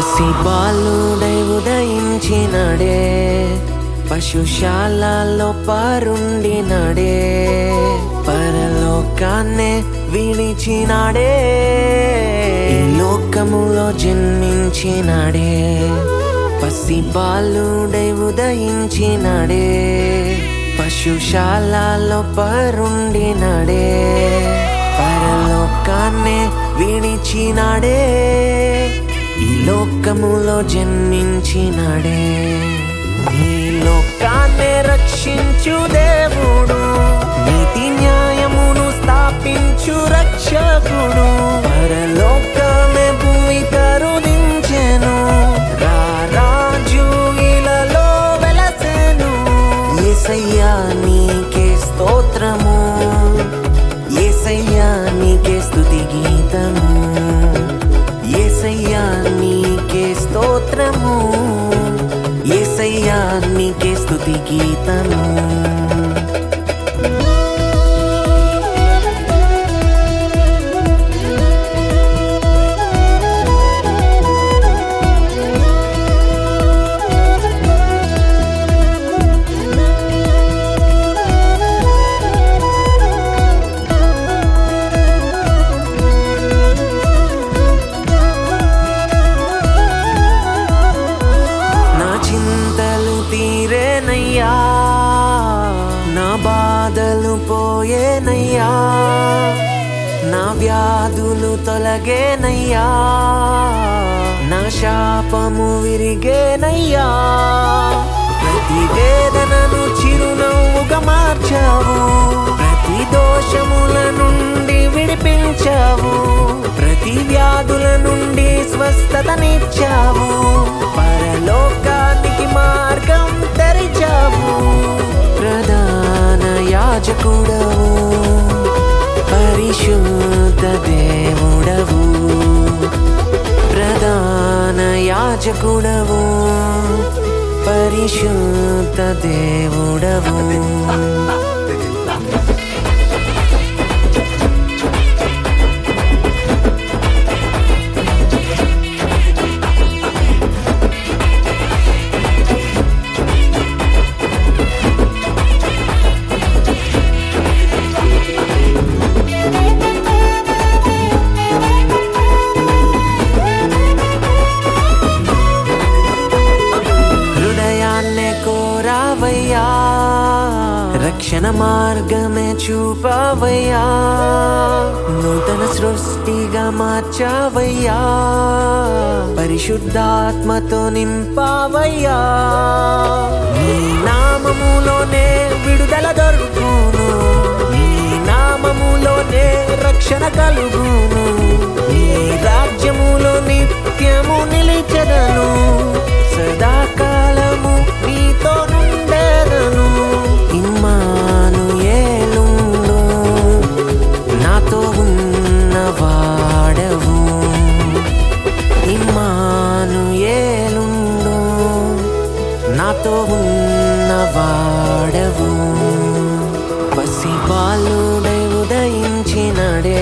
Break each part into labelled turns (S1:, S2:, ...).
S1: పసి బాలుడై ఉదయించినడే పశుశాలలో పరుండినడే పరలోకాన్నే విడిచినాడే ఈ లోకములో జన్మించినాడే పసి బాలుడై ఉదయించినడే పశుశాలలో పరుండినడే పరలోకాన్నే విడిచినాడే ఈ లోకములో జన్మించినాడే ఈ లోకాన్నే రక్షించు దేవుడు నీతి న్యాయమును స్థాపించు రక్షకుడు పరలోకమే భూమి కరుణించెను రారాజు ఇలలో వెలసెను ఏసయ్యా నీకే స్తోత్రము ఏసయ్యా నీకే స్తుతి గీతము ఏసయ్యా నీకే స్తోత్రము ఏసయ్యా నీకే స్తుతి గీతము నా చింతలు తీరేనయ్యా నా బాధలు పోయేనయ్యా నా వ్యాధులు తొలగేనయ్యా నా శాపము విరిగేనయ్యా ప్రతి వేదనను చిరునవ్వుగా మార్చావు ప్రతి దోషముల నుండి విడిపించావు ప్రతి వ్యాధుల నుండి స్వస్థతనిచ్చావు పరలోకానికి మార్గం తెరిచావు ప్రధాన యాజకుడవు పరిశుద్ధ దేవుడవు ప్రధాన యాజకుడవు పరిశుద్ధ దేవుడవు హృదయాన్నే కోరావయ్యా రక్షణ మార్గమే చూపావయ్యా నూతన సృష్టిగా మార్చావయ్యా పరిశుద్ధాత్మతో నింపావయ్యా నీ నామములోనే విడుదల దొరుకును నీ నామములోనే రక్షణ కలుగును నీ రాజ్యములో నిత్యము నిలిచెదను సదాకాలము నీతో నుండెదను ఇమ్మాను ఏలుండు నాతో ఉన్నవాడవు ఇమ్మాను ఏలుండు నాతో ఉన్నవాడవు పసి బాలుడై ఉదయించినడే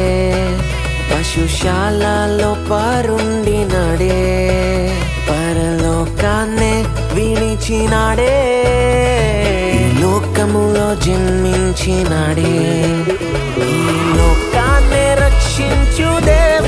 S1: పశుశాలలో పరుండినడే పరలోకాన్నే విడిచినాడే ఈ లోకములో జన్మించినాడే ఈ లోకాన్నే రక్షించు దేవు